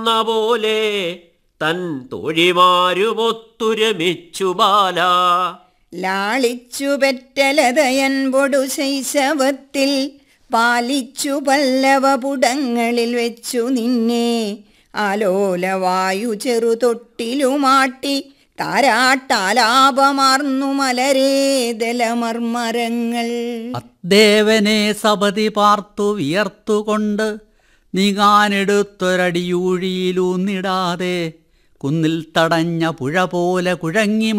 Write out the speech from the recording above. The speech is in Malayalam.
എന്ന പോലെ തൻ തോഴിമാരുമൊത്തുരമിച്ചു ബാല ലാളിച്ചു പെറ്റലതയൻപൊടു ശൈശവത്തിൽ പാലിച്ചു പല്ലവപുടങ്ങളിൽ വെച്ചു നിന്നെ ആലോലവായു ചെറുതൊട്ടിലുമാട്ടി താരാട്ടാലാപമാർന്നു മലരേതലമർമരങ്ങൾ അദ്ദേവനെ സപതി പാർത്തു വിയർത്തുകൊണ്ട് നീങ്ങാനെടുത്തൊരടിയൂഴിയിലൂന്നിടാതെ കുന്നിൽ തടഞ്ഞ പുഴ പോലെ കുഴങ്ങി